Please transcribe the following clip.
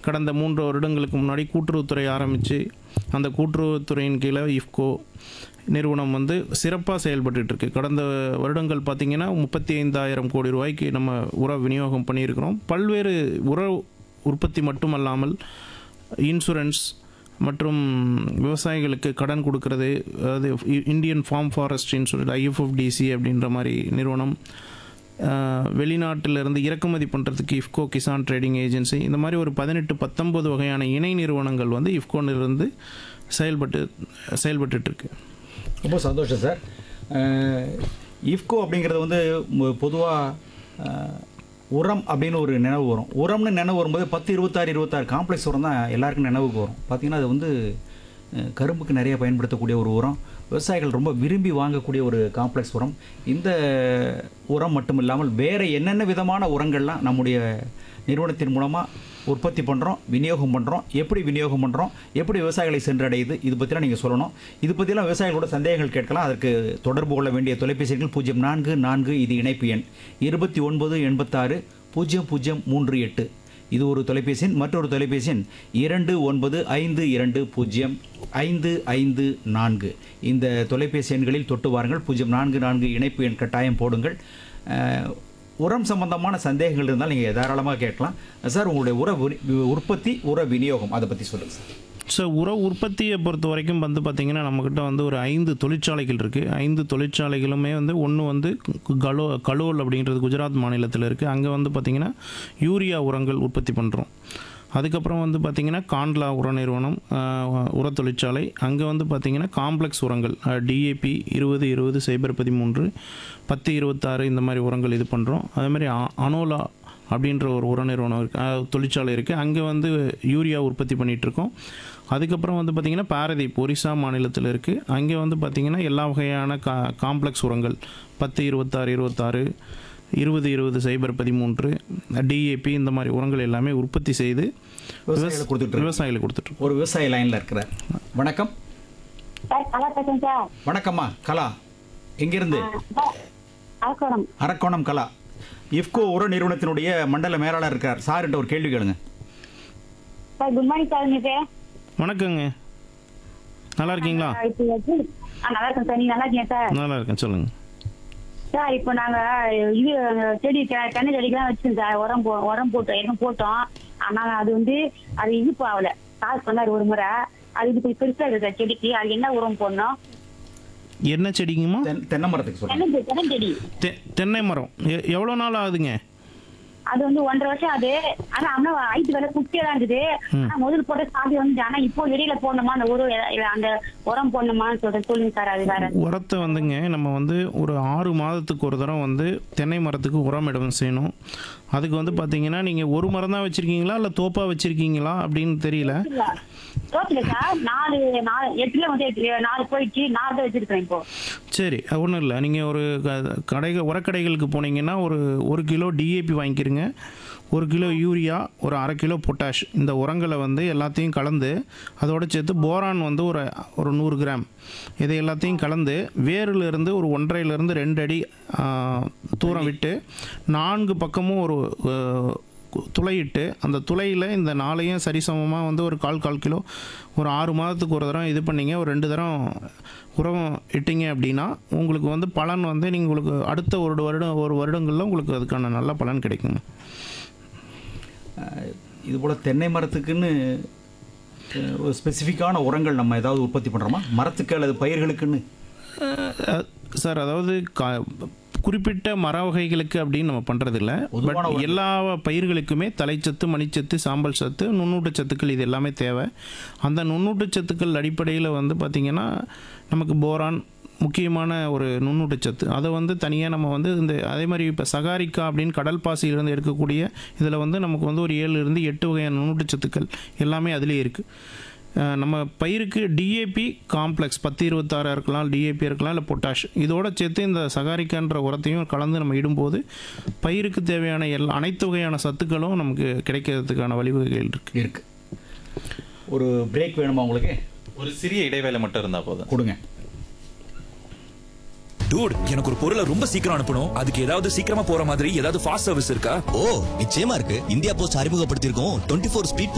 கடந்த மூன்று வருடங்களுக்கு முன்னாடி கூட்டுறவுத்துறை ஆரம்பித்து அந்த கூட்டுறவுத்துறையின் கீழே இஃப்கோ நிறுவனம் வந்து சிறப்பாக செயல்பட்டுட்டு இருக்கு கடந்த வருடங்கள் பார்த்திங்கன்னா முப்பத்தி ஐந்தாயிரம் கோடி ரூபாய்க்கு நம்ம உர விநியோகம் பண்ணியிருக்கிறோம் பல்வேறு உர உற்பத்தி மட்டுமல்லாமல் இன்சூரன்ஸ் மற்றும் விவசாயிகளுக்கு கடன் கொடுக்கறது அது இ- Indian farm forest insurance IFFDC அப்படின்ற மாதிரி நிறுவனம் அஹ், வெளிநாட்டிலிருந்து இறக்குமதி பண்ணுறதுக்கு இஃப்கோ கிசான் ட்ரேடிங் ஏஜென்சி இந்த மாதிரி ஒரு பதினெட்டு பத்தொன்பது வகையான இணை நிறுவனங்கள் வந்து இஃப்கோனிலிருந்து செயல்பட்டு செயல்பட்டுட்டு இருக்கு ரொம்ப சந்தோஷம் சார் இஃப்கோ அப்படிங்கிறது வந்து பொதுவாக உரம் அப்படின்னு ஒரு நினைவு வரும் உரம்னு நினைவு வரும்போது பத்து இருபத்தாறு இருபத்தாறு காம்ப்ளெக்ஸ் உரம் தான் எல்லாருக்கும் நினைவுக்கு வரும் பார்த்தீங்கன்னா அது வந்து அஹ், கரும்புக்கு நிறைய பயன்படுத்தக்கூடிய ஒரு உரம் விவசாயிகள் ரொம்ப விரும்பி வாங்கக்கூடிய ஒரு காம்ப்ளெக்ஸ் உரம் இந்த உரம் மட்டும் இல்லாமல் வேறு என்னென்ன விதமான உரங்கள்லாம் நம்முடைய நிறுவனத்தின் மூலமாக உற்பத்தி பண்ணுறோம் விநியோகம் பண்ணுறோம் எப்படி விநியோகம் பண்ணுறோம் எப்படி விவசாயிகளை சென்றடையுது இது பற்றிலாம் நீங்கள் சொல்லணும் இது பற்றிலாம் விவசாயிகளோட சந்தேகங்கள் கேட்கலாம் அதற்கு தொடர்பு கொள்ள வேண்டிய தொலைபேசி எண்கள் பூஜ்ஜியம் நான்கு நான்கு இது இணைப்பு எண் இருபத்தி ஒன்பது எண்பத்தாறு பூஜ்ஜியம் பூஜ்ஜியம் மூன்று எட்டு இது ஒரு தொலைபேசி எண் மற்றொரு தொலைபேசி எண் இரண்டு ஒன்பது ஐந்து இரண்டு பூஜ்ஜியம் ஐந்து ஐந்து நான்கு இந்த தொலைபேசி எண்களில் தொட்டு வாருங்கள் பூஜ்ஜியம் நான்கு நான்கு இணைப்பு எண் கட்டாயம் போடுங்கள் அஹ், உரம் சம்பந்தமான சந்தேகங்கள் இருந்தால் நீங்கள் தாராளமாக கேட்கலாம் சார் உங்களுடைய உர வி- உற்பத்தி உர விநியோகம் அதை பற்றி சொல்லுங்கள் சார் ஸோ உர உற்பத்தியை பொறுத்த வரைக்கும் வந்து பார்த்திங்கன்னா நம்மக்கிட்ட வந்து ஒரு ஐந்து தொழிற்சாலைகள் இருக்குது ஐந்து தொழிற்சாலைகளுமே வந்து ஒன்று வந்து கலோ கலோல் அப்படின்றது குஜராத் மாநிலத்தில் இருக்குது அங்கே வந்து பார்த்திங்கன்னா யூரியா உரங்கள் உற்பத்தி பண்ணுறோம் அதுக்கப்புறம் வந்து பார்த்திங்கன்னா காண்ட்லா உர நிறுவனம் ஆஹ், உர தொழிற்சாலை அங்கே வந்து பார்த்திங்கன்னா காம்ப்ளெக்ஸ் உரங்கள் டிஏபி இருபது இருபது சைபர் பதிமூன்று பத்து இருபத்தாறு இந்த மாதிரி உரங்கள் இது பண்ணுறோம் அதே மாதிரி அ- அனோலா அப்படின்ற ஒரு உர நிறுவனம் இருக்குது தொழிற்சாலை இருக்குது அங்கே வந்து யூரியா உற்பத்தி பண்ணிகிட்ருக்கோம் அதுக்கப்புறம் வந்து பார்த்திங்கன்னா பாரதீப் ஒரிசா மாநிலத்தில் இருக்குது அங்கே வந்து பார்த்திங்கன்னா எல்லா வகையான கா காம்ப்ளெக்ஸ் உரங்கள் பத்து இருபத்தாறு இருபத்தாறு இருபது இருபது சைபர் பதிமூன்று டிஏபி இந்த மாதிரி உரங்கள் எல்லாமே உற்பத்தி செய்து விவசாயிகளுக்கு கொடுத்துட்டு விவசாயிகளுக்கு கொடுத்துட்ருக்கோம் ஒரு விவசாய லைனில் இருக்கிறார் வணக்கம் சார் நல்லா பேசுறேன் சார் வணக்கம்மா கலா எங்கிருந்து சார் அரக்கோணம் அரக்கோணம் கலா இஃப்கோ உர நிறுவனத்தினுடைய மண்டல மேலாளர் இருக்கார் சார்கிட்ட ஒரு கேள்வி கேளுங்க சார் குட் மார்னிங் சார் உங்க பேர் வணக்கங்க நல்லா இருக்கீங்களா இப்போ வந்து ஆ, நல்லா இருக்கேன் சார் நீங்க நல்லா இருக்கீங்க சார் நல்லா இருக்கேன் சொல்லுங்கள் சார் இப்போ நாங்க இது செடி தெ- தென்னை செடிக்கெல்லாம் வச்சோம் சார் உரம் போ உரம் போட்டோம் எதுவும் போட்டோம் ஆனா அது வந்து அது இனிப்பு ஆகல காசு சொன்னார் ஒரு முறை அது இது கொஞ்சம் பெருசா இருக்கு சார் செடிக்கு அது என்ன உரம் போடணும் என்ன செடிங்கம்மா தென்- தென்னை மரத்துக்கு சொல்லுங்க தென்னை செ- தென்னை செடி தெ தென்னை மரம் எ- எவ்வளோ நாள் ஆகுதுங்க அது வந்து ஒன்றரை வருஷம் அது ஆனா ஆனா ஐட்டு வேலை குட்டியா தான் இருந்தது ஆனா முதல் போட்ட சாதி வந்து ஆனா இப்போ வெளியில போடணுமா அந்த ஒரு இல்ல அந்த உரம் போடணுமான்னு சொல்றேன் சொல்லுங்க சார் அது வேற உரத்தை வந்துங்க நம்ம வந்து ஒரு ஆறு மாதத்துக்கு ஒரு தரம் வந்து தென்னை மரத்துக்கு உரம் இடம் செய்யணும் அதுக்கு வந்து பார்த்தீங்கன்னா நீங்கள் ஒரு மரம் தான் வச்சுருக்கீங்களா இல்லை தோப்பாக வச்சுருக்கீங்களா அப்படின்னு தெரியல இல்ல தோத்துல சார் நாலு நாலு எட்டுல வந்து எட்டு- நாலு போயிடுச்சு நாலு தான் வச்சிருக்கேன் இப்போ சரி ஒன்றும் இல்லை நீங்கள் ஒரு க- கடைகள் உரக்கடைகளுக்கு போனீங்கன்னா ஒரு ஒரு கிலோ டிஏபி வாங்கிக்கிறங்க ஒரு கிலோ யூரியா ஒரு அரை கிலோ பொட்டாஷ் இந்த உரங்களை வந்து எல்லாத்தையும் கலந்து அதோட சேர்த்து போரான் வந்து ஒரு ஒரு நூறு கிராம் இதை எல்லாத்தையும் கலந்து வேரில் இருந்து ஒரு ஒன்றரைலேருந்து ரெண்டு அடி ஆ, தூரம் விட்டு நான்கு பக்கமும் ஒரு ஆ, கு- துளையிட்டு அந்த துளையில் இந்த நாளையும் சரிசமமாக வந்து ஒரு கால் கால் கிலோ ஒரு ஆறு மாதத்துக்கு ஒரு தரம் இது பண்ணீங்க ஒரு ரெண்டு தரம் உரம் இட்டீங்க அப்படின்னா உங்களுக்கு வந்து பலன் வந்து நீங்கள் உங்களுக்கு அடுத்த ஒரு வருடம் ஒரு வருடங்களில் உங்களுக்கு அதுக்கான நல்ல பலன் கிடைக்கும் அஹ், இது போல் தென்னை மரத்துக்குன்னு அஹ், ஒரு ஸ்பெசிஃபிக்கான உரங்கள் நம்ம ஏதாவது உற்பத்தி பண்ணுறோமா மரத்துக்கு அல்லது பயிர்களுக்குன்னு அஹ், சார் அதாவது கா குறிப்பிட்ட மர வகைகளுக்கு அப்படின்னு நம்ம பண்ணுறதில்ல பொதுவான பட் எல்லா பயிர்களுக்குமே தலைச்சத்து மணிச்சத்து சாம்பல் சத்து நுண்ணூட்டச்சத்துக்கள் இது எல்லாமே தேவை அந்த நுண்ணூட்டச்சத்துக்கள் அடிப்படையில் வந்து பார்த்திங்கன்னா நமக்கு போரான் முக்கியமான ஒரு நுண்ணூட்டச்சத்து அதை வந்து தனியாக நம்ம வந்து இந்த அதே மாதிரி இப்போ சகாரிக்கா அப்படின்னு கடல் பாசியிலிருந்து எடுக்கக்கூடிய இதில் வந்து நமக்கு வந்து ஒரு ஏழு இருந்து எட்டு வகையான நுண்ணூட்டச்சத்துக்கள் எல்லாமே அதுலேயே இருக்குது அஹ் நம்ம பயிருக்கு டிஏபி காம்ப்ளெக்ஸ் பத்து இருபத்தாறு இருக்கலாம் டிஏபி இருக்கலாம் இல்லை பொட்டாஷ் இதோட சேர்த்து இந்த சகாரிக்கான்ற உரத்தையும் கலந்து நம்ம இடும்போது பயிருக்கு தேவையான எல்லா அனைத்து வகையான சத்துக்களும் நமக்கு கிடைக்கிறதுக்கான வழிவகைகள் இருக்குது இருக்கு ஒரு பிரேக் வேணுமா உங்களுக்கு ஒரு சிறிய இடைவேளை மட்டும் இருந்தா போதும் கொடுங்க டூட் எனக்கு ஒரு பொருளை ரொம்ப சீக்கிரம் அனுப்பணும் அதுக்கு ஏதாவது சீக்கிரமா போற மாதிரி ஏதாவது ஃபாஸ்ட் சர்வீஸ் இருக்கா ஓ நிச்சயமா இருக்கு இந்தியா போஸ்ட் அறிமுகப்படுத்தியிருக்கோம் டுவெண்ட்டி ஃபோர் ஸ்பீட்